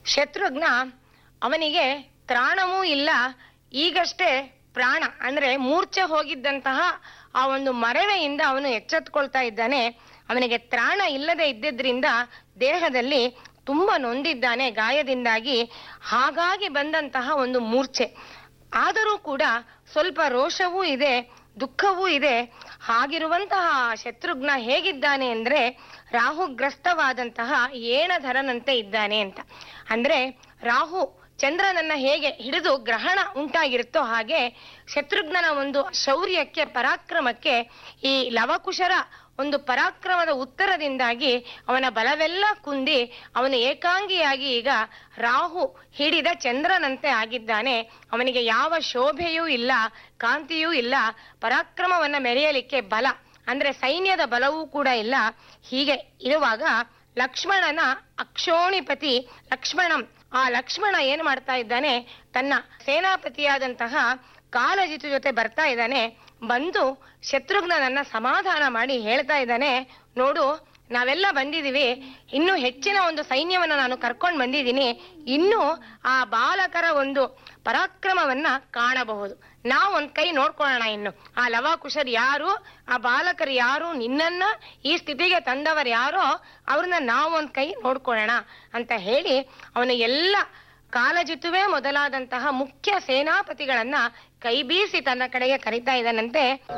ಶತ್ರುಘ್ನ ಅವನಿಗೆ ತ್ರಾಣವೂ ಇಲ್ಲ ಈಗಷ್ಟೇ ಪ್ರಾಣ ಅಂದ್ರೆ ಮೂರ್ಛೆ ಹೋಗಿದ್ದಂತಹ ಆ ಒಂದು ಮರವೆಯಿಂದ ಅವನು ಎಚ್ಚೆತ್ಕೊಳ್ತಾ ಇದ್ದಾನೆ ಅವನಿಗೆ ತ್ರಾಣ ಇಲ್ಲದೆ ಇದ್ದಿದ್ರಿಂದ ದೇಹದಲ್ಲಿ ತುಂಬಾ ನೊಂದಿದ್ದಾನೆ ಗಾಯದಿಂದಾಗಿ ಹಾಗಾಗಿ ಬಂದಂತಹ ಒಂದು ಮೂರ್ಛೆ ಆದರೂ ಕೂಡ ಸ್ವಲ್ಪ ರೋಷವೂ ಇದೆ ದುಃಖವೂ ಇದೆ ಹಾಗಿರುವಂತಹ ಶತ್ರುಘ್ನ ಹೇಗಿದ್ದಾನೆ ಅಂದ್ರೆ ರಾಹುಗ್ರಸ್ತವಾದಂತಹ ಏಣಧರನಂತೆ ಇದ್ದಾನೆ ಅಂತ ಅಂದ್ರೆ ರಾಹು ಚಂದ್ರನನ್ನ ಹೇಗೆ ಹಿಡಿದು ಗ್ರಹಣ ಉಂಟಾಗಿರುತ್ತೋ ಹಾಗೆ ಶತ್ರುಘ್ನನ ಒಂದು ಶೌರ್ಯಕ್ಕೆ ಪರಾಕ್ರಮಕ್ಕೆ ಈ ಲವಕುಶರ ಒಂದು ಪರಾಕ್ರಮದ ಉತ್ತರದಿಂದಾಗಿ ಅವನ ಬಲವೆಲ್ಲ ಕುಂದಿ ಅವನು ಏಕಾಂಗಿಯಾಗಿ ಈಗ ರಾಹು ಹಿಡಿದ ಚಂದ್ರನಂತೆ ಆಗಿದ್ದಾನೆ ಅವನಿಗೆ ಯಾವ ಶೋಭೆಯೂ ಇಲ್ಲ ಕಾಂತಿಯೂ ಇಲ್ಲ ಪರಾಕ್ರಮವನ್ನ ಮೆರೆಯಲಿಕ್ಕೆ ಬಲ ಅಂದ್ರೆ ಸೈನ್ಯದ ಬಲವೂ ಕೂಡ ಇಲ್ಲ ಹೀಗೆ ಇರುವಾಗ ಲಕ್ಷ್ಮಣನ ಅಕ್ಷೋಣಿಪತಿ ಲಕ್ಷ್ಮಣಂ ಆ ಲಕ್ಷ್ಮಣ ಏನ್ ಮಾಡ್ತಾ ಇದ್ದಾನೆ ತನ್ನ ಸೇನಾಪತಿಯಾದಂತಹ ಕಾಲಜಿತು ಜೊತೆ ಬರ್ತಾ ಇದ್ದಾನೆ ಬಂದು ಶತ್ರುಘ್ನನನ್ನ ಸಮಾಧಾನ ಮಾಡಿ ಹೇಳ್ತಾ ಇದ್ದಾನೆ ನೋಡು ನಾವೆಲ್ಲ ಬಂದಿದೀವಿ ಇನ್ನು ಹೆಚ್ಚಿನ ಒಂದು ಸೈನ್ಯವನ್ನ ನಾನು ಕರ್ಕೊಂಡು ಬಂದಿದ್ದೀನಿ ಇನ್ನು ಆ ಬಾಲಕರ ಒಂದು ಪರಾಕ್ರಮವನ್ನ ಕಾಣಬಹುದು ನಾವು ಒಂದ್ ಕೈ ನೋಡ್ಕೊಳ್ಳೋಣ ಇನ್ನು ಆ ಲವಾಕುಶರ್ ಯಾರು ಆ ಬಾಲಕರು ಯಾರು ನಿನ್ನನ್ನ ಈ ಸ್ಥಿತಿಗೆ ತಂದವರು ಯಾರೋ ಅವ್ರನ್ನ ನಾವು ಒಂದ್ ಕೈ ನೋಡ್ಕೊಳ್ಳೋಣ ಅಂತ ಹೇಳಿ ಅವನು ಎಲ್ಲ ಕಾಲಜಿತುವೆ ಮೊದಲಾದಂತಹ ಮುಖ್ಯ ಸೇನಾಪತಿಗಳನ್ನ ಕೈ ಬೀಸಿ ತನ್ನ ಕಡೆಗೆ ಕರೀತಾ ಇದ್ದಾನಂತೆ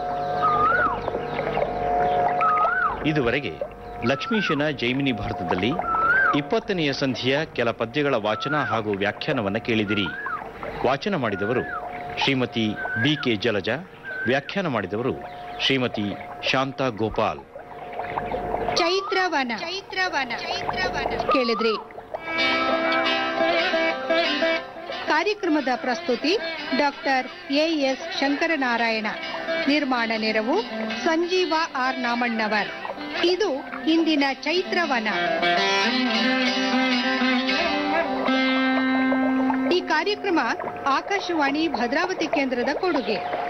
ಇದುವರೆಗೆ ಲಕ್ಷ್ಮೀಶನ ಜೈಮಿನಿ ಭಾರತದಲ್ಲಿ ಇಪ್ಪತ್ತನೆಯ ಸಂಧಿಯ ಕೆಲ ಪದ್ಯಗಳ ವಾಚನ ಹಾಗೂ ವ್ಯಾಖ್ಯಾನವನ್ನು ಕೇಳಿದಿರಿ ವಾಚನ ಮಾಡಿದವರು ಶ್ರೀಮತಿ ಬಿ ಕೆ ಜಲಜ ವ್ಯಾಖ್ಯಾನ ಮಾಡಿದವರು ಶ್ರೀಮತಿ ಶಾಂತಾ ಗೋಪಾಲ್ ಚೈತ್ರವನ ಚೈತ್ರವನ ಕೇಳಿದ್ರಿ ಕಾರ್ಯಕ್ರಮದ ಪ್ರಸ್ತುತಿ ಡಾಕ್ಟರ್ ಎ ಎಸ್ ಶಂಕರನಾರಾಯಣ ನಿರ್ಮಾಣ ನೆರವು ಸಂಜೀವ ಆರ್ ನಾಮಣ್ಣವರ್ ಇದು ಇಂದಿನ ಚೈತ್ರವನ ಈ ಕಾರ್ಯಕ್ರಮ ಆಕಾಶವಾಣಿ ಭದ್ರಾವತಿ ಕೇಂದ್ರದ ಕೊಡುಗೆ